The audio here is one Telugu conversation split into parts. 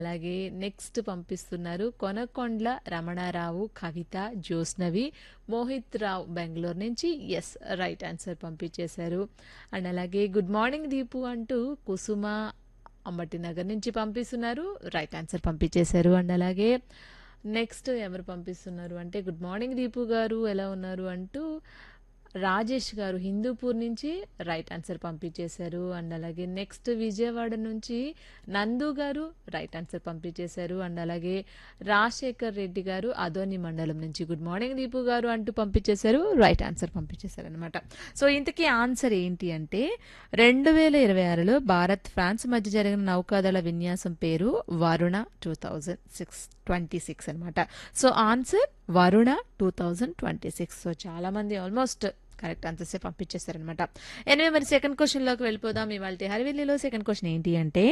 అలాగే నెక్స్ట్ పంపిస్తున్నారు కొనకొండ్ల రమణారావు కవిత జ్యోత్స్నవి మోహిత్ రావు బెంగళూరు నుంచి ఎస్ రైట్ ఆన్సర్ పంపించేశారు అండ్ అలాగే గుడ్ మార్నింగ్ దీపు అంటూ కుసుమ అంబటి నగర్ నుంచి పంపిస్తున్నారు రైట్ ఆన్సర్ పంపించేశారు అండ్ అలాగే నెక్స్ట్ ఎవరు పంపిస్తున్నారు అంటే గుడ్ మార్నింగ్ దీపు గారు ఎలా ఉన్నారు అంటూ రాజేష్ గారు హిందూపూర్ నుంచి రైట్ ఆన్సర్ పంపించేశారు అండ్ అలాగే నెక్స్ట్ విజయవాడ నుంచి నందు గారు రైట్ ఆన్సర్ పంపించేశారు అండ్ అలాగే రాజశేఖర్ రెడ్డి గారు అదోని మండలం నుంచి గుడ్ మార్నింగ్ దీపు గారు అంటూ పంపించేశారు రైట్ ఆన్సర్ పంపించేశారు అనమాట సో ఇంతకీ ఆన్సర్ ఏంటి అంటే రెండు వేల ఇరవై ఆరులో భారత్ ఫ్రాన్స్ మధ్య జరిగిన నౌకాదళ విన్యాసం పేరు Varuna two thousand six twenty six అనమాట so answer Varuna two thousand twenty six so చాలామంది ఆల్మోస్ట్ కరెక్ట్ ఆన్సర్సే పంపించేస్తారనమాట ఎనివే మరి సెకండ్ క్వశ్చన్లోకి వెళ్ళిపోదాం ఇవాళ హరివెల్లిలో సెకండ్ క్వశ్చన్ ఏంటి అంటే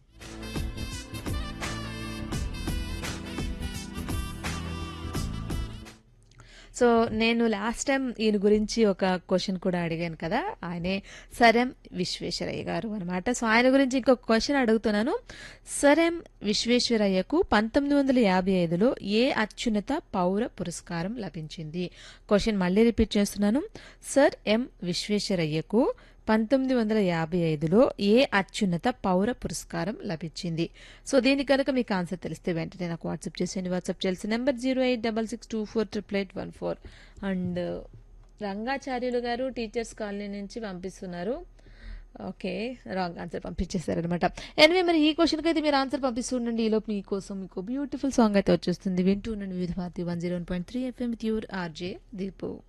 సో నేను లాస్ట్ టైం ఈయన గురించి ఒక క్వశ్చన్ కూడా అడిగాను కదా ఆయనే సరెం విశ్వేశ్వరయ్య గారు అనమాట సో ఆయన గురించి ఇంకొక క్వశ్చన్ అడుగుతున్నాను సరెం విశ్వేశ్వరయ్యకు పంతొమ్మిది వందల యాభై ఐదులో ఏ అత్యున్నత పౌర పురస్కారం లభించింది క్వశ్చన్ మళ్ళీ రిపీట్ చేస్తున్నాను సర్ ఎం విశ్వేశ్వరయ్యకు పంతొమ్మిది వందల యాభై ఐదులో ఏ అత్యున్నత పౌర పురస్కారం లభించింది సో దీనికి కనుక మీకు ఆన్సర్ తెలిస్తే వెంటనే నాకు వాట్సాప్ చేసేయండి వాట్సాప్ చేయాల్సిన number zero eight double six two four triple eight one four and Rangacharyulu garu teachers colony నుంచి పంపిస్తున్నారు ఓకే రాంగ్ ఆన్సర్ పంపించేశారనమాట ఎనివే మరి ఈ క్వశ్చన్కి అయితే మీరు ఆన్సర్ పంపిస్తుండండి ఈలోపు మీకోసం మీకు బ్యూటిఫుల్ సాంగ్ అయితే వచ్చేస్తుంది వింటూ ఉండండి Vividh Bharati one zero one point three FM with your RJ Deepu